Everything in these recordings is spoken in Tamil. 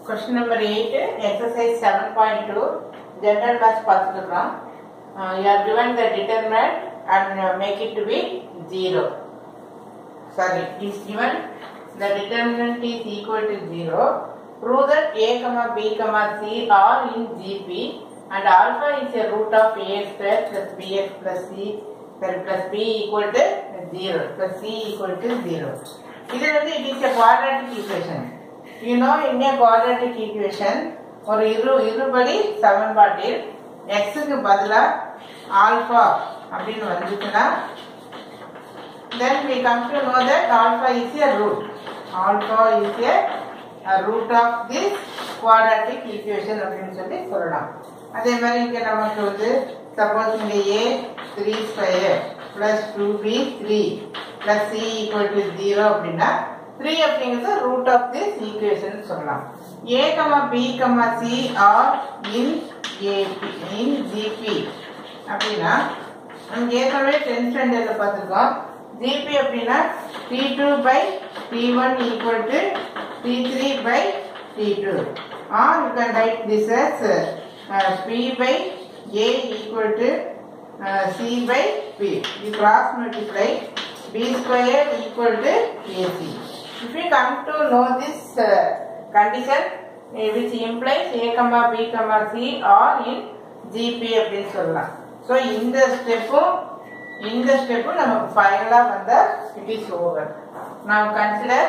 Question number 8, exercise 7.2, general maths பார்த்துருக்கோம் you are given the determinant and uh, make it to be 0. Sorry, it is given the determinant is equal to 0. Prove that a, comma b, comma c are in GP and alpha is a root of a square plus bx plus c sorry, plus b equal to 0 plus c equal to 0. இது வந்து it is a quadratic equation. You know in a quadratic equation ஒரு இரு இருபடி சமன்பாட்டில் xக்கு பதிலா ஆல்பா அப்படின்னு வந்துச்சுன்னா then we come to know that alpha is a root. Alpha is a, a root of this quadratic equation அப்படின்னு சொல்லி சொல்லலாம் அதே மாதிரி இங்க நமக்கு வந்து சப்போஸ் இங்க a three square plus two b three plus c equal to zero அப்படின்னா த்ரீ அப்படிங்கிறது ரூட் ஆஃப் திஸ் ஈக்குவேஷன் சொல்லலாம் a comma b comma c are in AP in GP அப்படின்னா நம்ம ஏற்கனவே டென்த் ஸ்டாண்டர்டில் பார்த்துருக்கோம் ஜிபி அப்படின்னா t two by t one equal to t three by t two or you can write this as b by a equal to c by b you cross multiply B square equal to a c if you come to know this condition which implies a comma b comma c are in gp அப்படின்னு சொல்லலாம் ஸோ இந்த ஸ்டெப்பும் இந்த ஸ்டெப்பும் நமக்கு ஃபைனலாக வந்தால் இட் இஸ் ஓவர் நாம் கன்சிடர்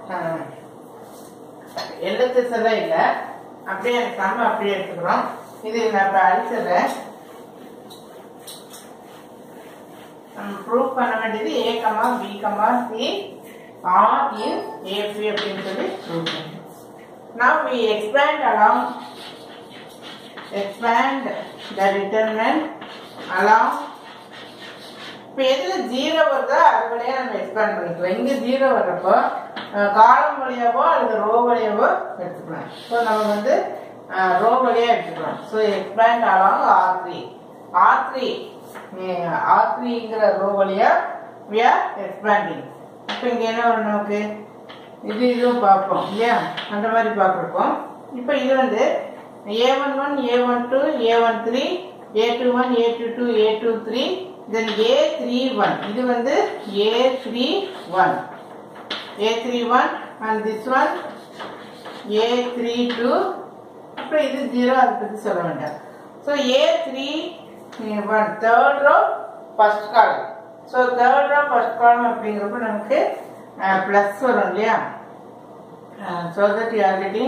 எழுத்துஸ் எல்லாம் இல்லை அப்படியே சம்ம அப்படியே எடுத்துக்கிறோம் இது நான் இப்போ அடிச்சிடுறேன் நம்ம ப்ரூவ் பண்ண வேண்டியது a comma b comma c are in AP அப்படின்னு சொல்லி ப்ரூவ் பண்ணணும் Now we expand along, expand the determinant along. இப்போ எதில் ஜீரோ வருதோ அது வழியாக நம்ம எக்ஸ்பேண்ட் பண்ணிக்கலாம் இங்கே ஜீரோ வர்றப்போ காலம் வழியாவோ அல்லது ரோ வழியாவோ எடுத்துக்கலாம் ஸோ நம்ம வந்து ரோ வழியாக எடுத்துக்கலாம் so expand along r three r three r த்ரீங்கிற ரோ வழியாக வி ஆர் எக்ஸ்பேண்டிங் அப்போ இங்கே என்ன வரும் நமக்கு இது இதுவும் பார்ப்போம் இல்லையா அந்த மாதிரி பார்க்குறப்போம் இப்போ இது வந்து a one one a one two a one three a two one a two two a two three then a three one இது வந்து a three one a three one and this one a three two அப்புறம் இது ஜீரோ அதை பற்றி சொல்ல வேண்டாம் so a three one third row first column so third row first column அப்படிங்கிறப்ப நமக்கு ப்ளஸ் வரும் இல்லையா ஸோ தட் யூ ஆல்ரெடி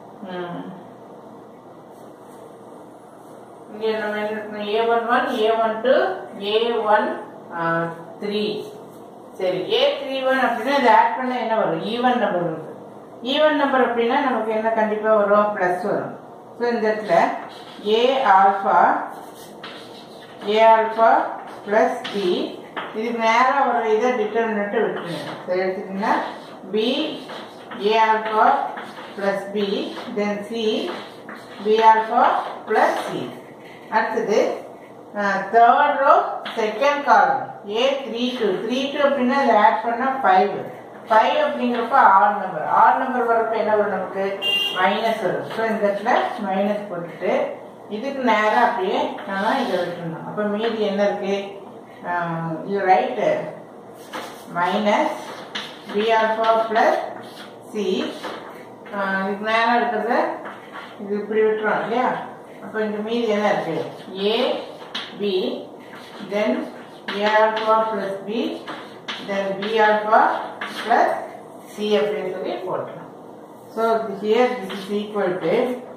இங்கே நம்ம என்ன a one one a one two a one three சரி ஏ த்ரீ ஒன் அப்படின்னா இதை ஆட் பண்ணால் என்ன வரும் ஈவன் நம்பர் வருது ஈவன் நம்பர் அப்படின்னா நமக்கு என்ன கண்டிப்பாக வரும் ப்ளஸ் வரும் ஸோ இந்த இடத்துல a alpha a alpha plus b இதுக்கு நேராக வர இதை டிட்டர்மினண்ட்டை விட்டுருங்க சரி எடுத்துக்கிங்கன்னா b a alpha plus b then c b alpha plus c அடுத்தது third row second column a three two three two அப்படின்னா இதை ஆட் பண்ணால் ஃபைவ் ஃபைவ் அப்படிங்கிறப்ப ஆட் நம்பர் ஆட் நம்பர் வரப்ப என்ன வரும் நமக்கு மைனஸ் வரும் ஸோ இந்த இடத்துல மைனஸ் போட்டுட்டு இதுக்கு நேராக அப்படியே நம்ம இதை விட்டுருந்தோம் அப்போ மீதி என்ன இருக்குது uh, you write uh, minus b alpha plus c இதுக்கு நேரம் இருக்கிறது இது இப்படி விட்டுறோம் இல்லையா அப்போ இங்கே மீதி என்ன இருக்கு a b then a alpha plus b then b alpha plus c அப்படின்னு சொல்லி போட்டுறோம் so here this is equal to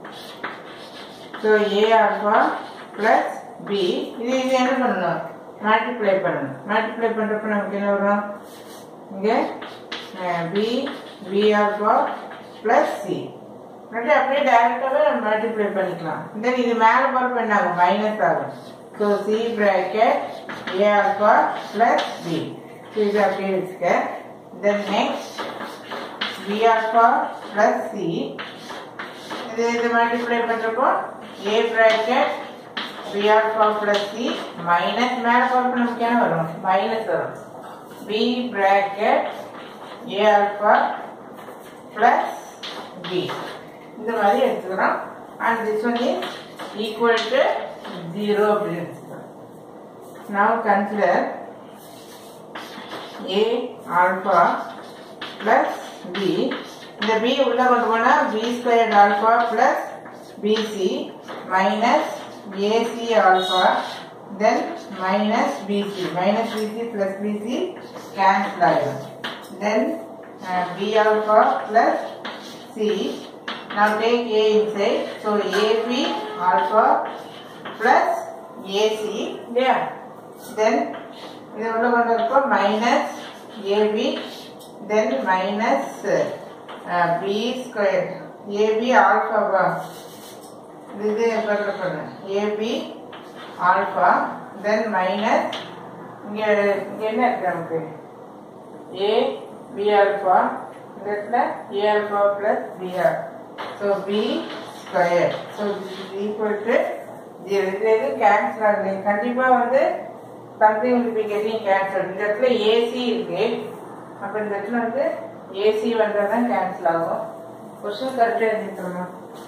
so a alpha plus b இது இது என்ன பண்ணணும் மல்டிப்ளை பண்ணணும் மல்டிப்ளை பண்ணுறப்ப நமக்கு என்ன வரும் இங்கே b b alpha plus c அப்படியே அப்படியே டைரெக்டாகவே நம்ம மல்டிப்ளை பண்ணிக்கலாம் தென் இது மேலே போகிறப்ப என்ன ஆகும் மைனஸ் ஆகும் so c bracket a alpha plus b so இது அப்படியே வச்சுக்க then next b alpha plus c இது இது மல்டிப்ளை பண்ணுறப்போ a bracket b alpha plus c minus மேலே போகிறப்ப நமக்கு என்ன வரும் மைனஸ் வரும் b bracket a alpha plus b இந்த மாதிரி எடுத்துக்கிறோம் and this one is equal to zero அப்படின்னு எடுத்துக்கிறோம் now consider a alpha plus b இந்த b உள்ள கொண்டு போனா b squared alpha plus bc minus ac alpha then minus bc minus bc plus bc cancel ஆயிடும் then uh, b alpha plus c now take a inside so ab alpha plus ac there then இது உள்ள கொண்டு இருக்கோம் minus a b then minus b square a b ஆல்ஃபாவா இது பண்ண பண்ணு ஏபி ஆல்ஃபா தென் மைனஸ் இங்கே இங்கே என்ன இருக்கு நமக்கு ஏ பி ஆல்ஃபா இந்த இடத்துல a alpha plus b r so b square so equal to zero இது எது கேன்சல் ஆகுது கண்டிப்பாக வந்து something will be getting cancelled இந்த இடத்துல ஏசி இருக்கு அப்போ இந்த இடத்துல வந்து ஏசி வந்தால் தான் கேன்சல் ஆகும் கொஸ்டின் கரெக்டாக எழுதிக்கிறோமா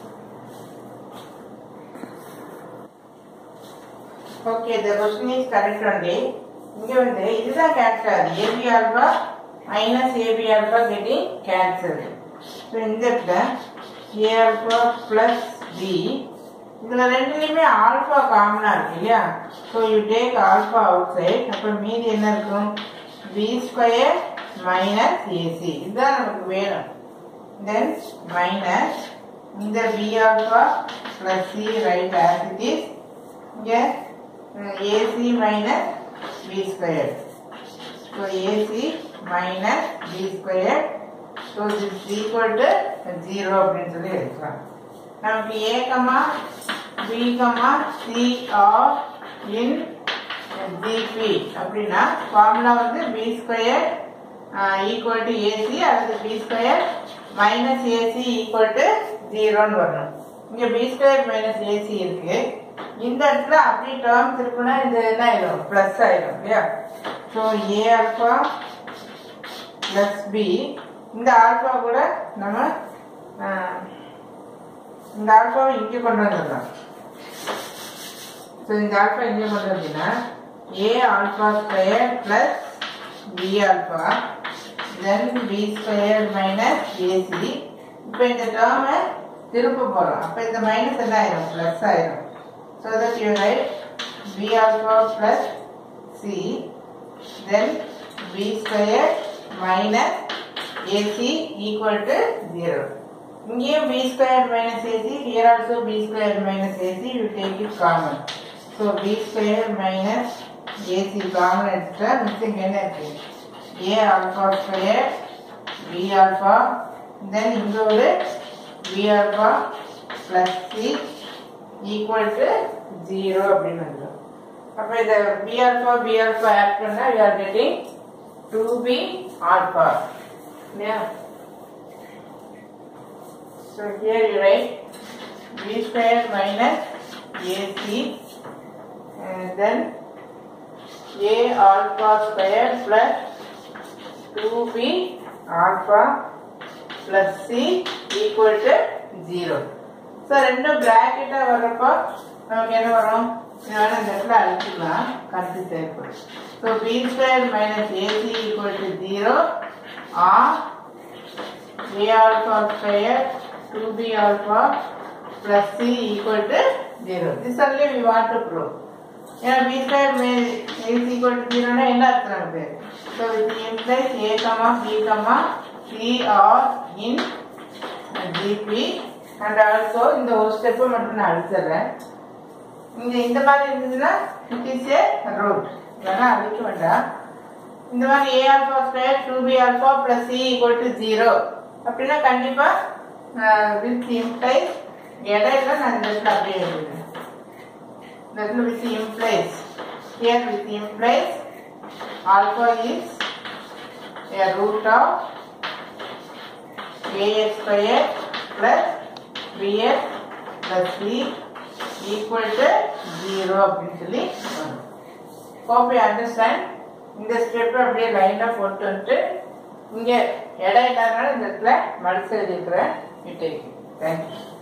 okay the question is correct only இங்கே வந்து இதுதான் கேன்சல் ஆகுது a b alpha minus a b alpha getting cancel so இந்த இடத்துல ஏ ஆல்பா ப்ளஸ் பி இதுல ரெண்டுலயுமே ஆல்பா காமனா இருக்கு இல்லையா so you take alpha outside அப்ப மீதி என்ன இருக்கும் பி ஸ்கொயர் மைனஸ் ஏசி இதுதான் நமக்கு வேணும் தென் மைனஸ் இந்த b alpha plus c right as it is இங்க a c minus b square so a c minus b square so this equal to zero அப்படின்னு சொல்லி எடுக்கலாம் நமக்கு a comma b comma c are in GP அப்படின்னா ஃபார்முலா வந்து b square equal to a c அல்லது b square minus a c equal to ஜீரோன்னு வரணும் இங்கே பி ஸ்கொயர் மைனஸ் ஏசி இருக்கு இந்த இடத்துல அப்படி டேர்ம்ஸ் இருக்குன்னா இந்த என்ன ஆயிடும் ப்ளஸ் ஆயிடும் இல்லையா so a alpha plus b இந்த ஆல்ஃபா கூட நம்ம ஆஹ், இந்த ஆல்பாவை இங்கே கொண்டு வந்துடலாம் ஸோ இந்த ஆல்பா இங்கே கொண்டு வந்தீங்கன்னா a alpha square plus b alpha then b square minus a c இப்போ இந்த டேர்மை திருப்ப போகிறோம் அப்போ இந்த மைனஸ் என்ன ஆயிரும் ப்ளஸ் ஆயிரும் so that you write b alpha plus c then b square minus a c equal to zero இங்கேயும் b squared minus ac here also b squared minus ac you take it common so b squared minus ac common எடுத்துட்டா missing என்ன இருக்கு a alpha square b alpha then இங்க ஒரு b alpha plus c equal to 0 அப்படின்னு வந்துடும் அப்ப இத b alpha b alpha add பண்ணா we are getting 2b alpha இல்லையா So here you write b square minus ac and then a alpha square plus 2b alpha plus c equal to 0. So ரெண்டும் பிராக்கெட்டாக வர்றப்போ நமக்கு என்ன வரும் வேணா இந்த இடத்துல அழிச்சிக்கலாம் கருத்து தேவைப்படும் so b square minus a c equal to zero or a alpha square 2b alpha plus c equal to 0. This only we want to prove. ஏன்னா b square may- is equal to 0 னா என்ன அர்த்தம் நமக்கு so it implies a comma b comma c are in gp and also இந்த ஒரு ஸ்டெப் மட்டும் நான் அழிச்சிடுறேன் இங்க இந்த மாதிரி இருந்ததுன்னா it is a root இல்லைன்னா அழிக்க வேண்டாம் இந்த மாதிரி a alpha square two b alpha plus c equal to zero அப்படின்னா கண்டிப்பா வித் இம்ப்ளைஸ் இடையில நான் இந்த இடத்துல அப்படியே எழுதுறேன் இந்த இடத்துல with implies here with implies alpha is a root of ax square plus bx plus c equal to 0 அப்படின்னு சொல்லி வரும் hope you understand இந்த ஸ்டெப் அப்படியே லைனா போட்டு வந்துட்டு இங்க இடம் இல்லாதனால இந்த இடத்துல மடிச்சு எழுதியிருக்கிறேன் விட்டு தேங்க்யூ